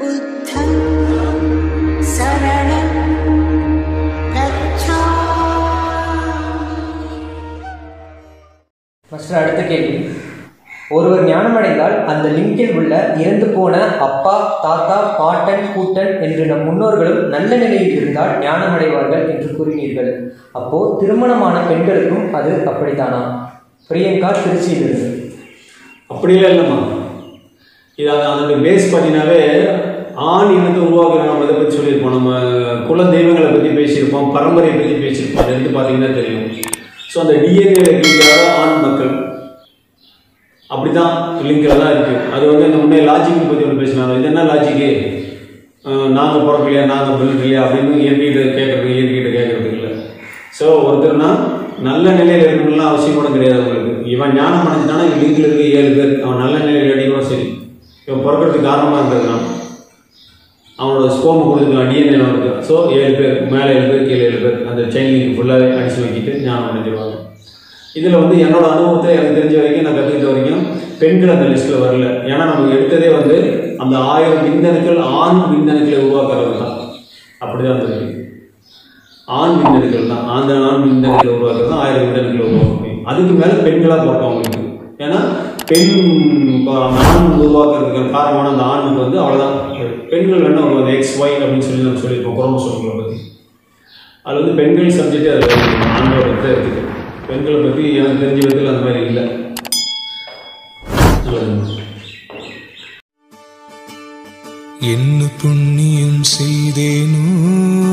बुद्धं शरणं गच्छामि ஃபஸ்ட்டு அடுத்த கேள்வி ஒருவர் ஞானமடைந்தால் அந்த லிங்கில் உள்ள இறந்து போன அப்பா தாத்தா பாட்டன் கூட்டன் என்று நம் முன்னோர்களும் நல்ல நிலையில் இருந்தால் ஞானமடைவார்கள் என்று கூறினீர்கள் அப்போ திருமணமான பெண்களுக்கும் அது அப்படித்தானா பிரியங்கா திருச்சியிலிருந்து அப்படியே இல்லைம்மா இது அது அதோட பேஸ் பார்த்தீங்கன்னாவே ஆண் இனத்தை உருவாக்குற நம்ம இதை பற்றி சொல்லியிருப்போம் நம்ம குல தெய்வங்களை பற்றி பேசியிருப்போம் பரம்பரையை பற்றி பேசியிருப்போம் அது எடுத்து பார்த்தீங்கன்னா தெரியும் ஸோ அந்த டிஎன்ஏ இருக்கின்ற ஆண் மக்கள் அப்படிதான் லிங்கில் தான் இருக்குது அது வந்து அந்த முன்னே லாஜிக் பற்றி ஒன்று பேசினாங்க இது என்ன லாஜிக்கு நாங்கள் பிறக்கலையா நாங்கள் பிறக்கலையா அப்படின்னு இயற்கையிட்ட கேட்குறது இயற்கையிட்ட கேட்குறதுக்கு இல்லை ஸோ ஒருத்தர்னா நல்ல நிலையில் இருக்கணும்லாம் அவசியம் கூட கிடையாது அவங்களுக்கு இவன் ஞானம் அடைஞ்சிட்டானா இவன் லிங்கில் இருக்க ஏழு பேர் அவன் நல்ல நிலையில் அடிக்கும் சரி இவன் பிறக்கிறதுக்கு காரணமாக இருந்ததுனா அவனோட ஸ்கோம் கொடுத்துக்கலாம் டிஎன்ஏ இருக்கு ஸோ ஏழு பேர் மேலே ஏழு பேர் கீழே ஏழு பேர் அந்த செயின் லிங்க் ஃபுல்லாகவே அடிச்சு வைக்கிட்டு ஞானம் அடைஞ்சிருவாங்க இதில் வந்து என்னோட அனுபவத்தை எனக்கு தெரிஞ்ச வரைக்கும் நான் கற்றுக்கிட்ட வரைக்கும் பெண்கள் அந்த லிஸ்ட்டில் வரல ஏன்னா நம்ம எடுத்ததே வந்து அந்த ஆயிரம் விந்தணுக்கள் ஆண் விந்தணுக்களை உருவாக்குறது தான் அப்படி தான் இருந்தது ஆண் விந்தணுக்கள் தான் அந்த ஆண் விந்தணுக்களை உருவாக்குறது தான் ஆயிரம் விந்தணுக்களை உருவாக்க முடியும் அதுக்கு மேலே பெண்களாக பிறக்கும் அவங்களுக்கு ஏன்னா பெண் இப்போ அந்த ஆண் உருவாக்குறதுக்கு காரணமான அந்த ஆணுக்கு வந்து அவ்வளோதான் பெண்கள் என்ன ஒரு எக்ஸ் ஒய் அப்படின்னு சொல்லி நம்ம சொல்லியிருப்போம் குரோமோசோம்களை பற்றி அது வந்து பெண்கள் சப்ஜெக்டே அது ஆண்களோட இதை இருக்குது பெண்களை பற்றி எனக்கு தெரிஞ்ச விதத்தில் அந்த மாதிரி இல்லை நல்லது என்ன புண்ணியம் செய்தேனோ